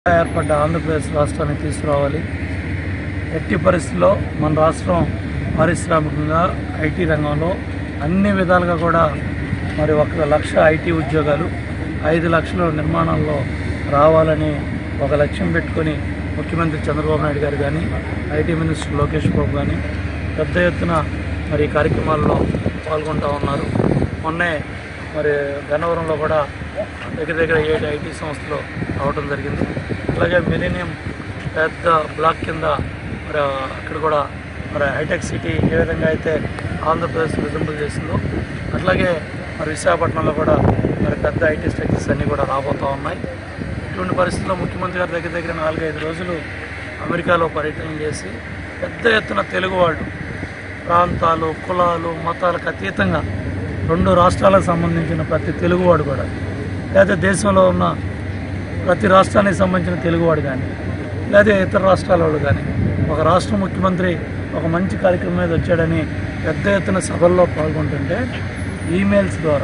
ఏర్పడ్డ ఆంధ్రప్రదేశ్ రాష్ట్రాన్ని తీసుకురావాలి ఎట్టి పరిస్థితుల్లో మన రాష్ట్రం పారిశ్రామికంగా ఐటీ రంగంలో అన్ని విధాలుగా కూడా మరి ఒక లక్ష ఐటీ ఉద్యోగాలు ఐదు లక్షల నిర్మాణంలో రావాలని ఒక లక్ష్యం పెట్టుకొని ముఖ్యమంత్రి చంద్రబాబు నాయుడు గారు కానీ ఐటీ మినిస్టర్ లోకేష్ బాబు కానీ పెద్ద ఎత్తున మరి ఈ కార్యక్రమాల్లో పాల్గొంటూ ఉన్నారు మొన్నే మరి గన్నవరంలో కూడా దగ్గర దగ్గర ఏడు ఐటీ సంస్థలు రావడం జరిగింది అలాగే మిలీనియం పెద్ద బ్లాక్ కింద మరి అక్కడ కూడా మరి హైటెక్ సిటీ ఏ విధంగా అయితే ఆంధ్రప్రదేశ్ రిజంబుల్ చేసిందో అట్లాగే మరి విశాఖపట్నంలో కూడా మరి పెద్ద ఐటీ స్ట్రక్చర్స్ అన్నీ కూడా రాబోతూ ఉన్నాయి ఇటువంటి పరిస్థితుల్లో ముఖ్యమంత్రి గారి దగ్గర దగ్గర నాలుగైదు రోజులు అమెరికాలో పర్యటన చేసి పెద్ద ఎత్తున తెలుగు వాళ్ళు ప్రాంతాలు కులాలు మతాలకు అతీతంగా రెండు రాష్ట్రాలకు సంబంధించిన ప్రతి తెలుగువాడు కూడా లేదా దేశంలో ఉన్న ప్రతి రాష్ట్రానికి సంబంధించిన తెలుగువాడు కానీ లేదా ఇతర రాష్ట్రాల వాళ్ళు కానీ ఒక రాష్ట్ర ముఖ్యమంత్రి ఒక మంచి కార్యక్రమం మీద వచ్చాడని పెద్ద ఎత్తున సభల్లో పాల్గొంటుంటే ఈమెయిల్స్ ద్వారా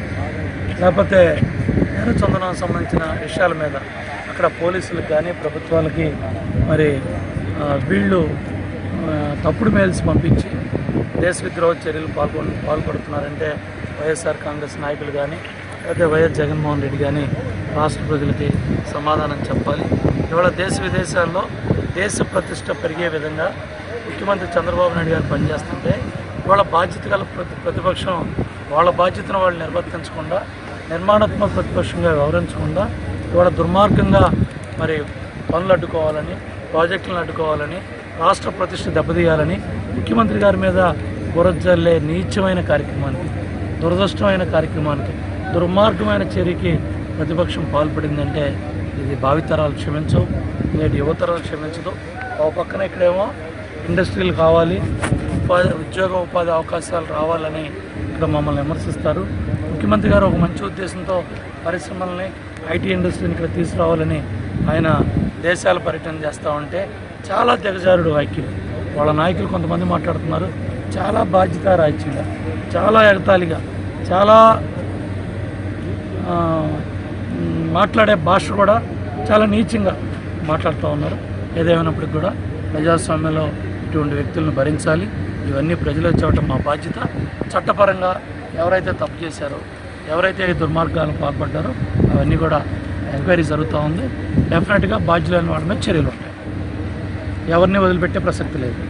లేకపోతే నేర చందనం సంబంధించిన విషయాల మీద అక్కడ పోలీసులకు కానీ ప్రభుత్వాలకి మరి ఆ, వీళ్ళు ఆ, తప్పుడు మెయిల్స్ పంపించి దేశ విద్రోహ చర్యలు పాల్గొ పాల్పడుతున్నారంటే వైఎస్ఆర్ కాంగ్రెస్ నాయకులు కానీ లేకపోతే వైఎస్ జగన్మోహన్ రెడ్డి కానీ రాష్ట్ర ప్రజలకి సమాధానం చెప్పాలి ఇవాళ దేశ విదేశాల్లో దేశ ప్రతిష్ట పెరిగే విధంగా ముఖ్యమంత్రి చంద్రబాబు నాయుడు గారు పనిచేస్తుంటే ఇవాళ బాధ్యత గల ప్రతి ప్రతిపక్షం వాళ్ళ బాధ్యతను వాళ్ళు నిర్వర్తించకుండా నిర్మాణాత్మక ప్రతిపక్షంగా వ్యవహరించకుండా ఇవాళ దుర్మార్గంగా మరి పనులు అడ్డుకోవాలని ప్రాజెక్టులను అడ్డుకోవాలని రాష్ట్ర ప్రతిష్ట దెబ్బతీయాలని ముఖ్యమంత్రి గారి మీద బురజల్లే నీచమైన కార్యక్రమానికి దురదృష్టమైన కార్యక్రమానికి దుర్మార్గమైన చర్యకి ప్రతిపక్షం పాల్పడిందంటే ఇది భావితరాలు క్షమించవు నేటి యువతరాలు క్షమించదు ఒక పక్కన ఇక్కడేమో ఇండస్ట్రీలు కావాలి ఉపాధి ఉద్యోగ ఉపాధి అవకాశాలు రావాలని ఇక్కడ మమ్మల్ని విమర్శిస్తారు ముఖ్యమంత్రి గారు ఒక మంచి ఉద్దేశంతో పరిశ్రమల్ని ఐటీ ఇండస్ట్రీని ఇక్కడ తీసుకురావాలని ఆయన దేశాల పర్యటన చేస్తూ ఉంటే చాలా దిగజారుడు వ్యాఖ్యలు వాళ్ళ నాయకులు కొంతమంది మాట్లాడుతున్నారు చాలా బాధ్యత రాజ్యంగా చాలా ఎగతాళిగా చాలా ఆ, మ్, మాట్లాడే భాష కూడా చాలా నీచంగా మాట్లాడుతూ ఉన్నారు ఏదేమైనప్పటికీ కూడా ప్రజాస్వామ్యంలో ఇటువంటి వ్యక్తులను భరించాలి ఇవన్నీ ప్రజలకు చెప్పడం మా బాధ్యత చట్టపరంగా ఎవరైతే తప్పు చేశారో ఎవరైతే ఈ దుర్మార్గాలకు పాల్పడ్డారో అవన్నీ కూడా ఎంక్వైరీ జరుగుతూ ఉంది డెఫినెట్గా బాధ్యులైన వాళ్ళ మీద చర్యలు ఉంటాయి ఎవరిని వదిలిపెట్టే ప్రసక్తి లేదు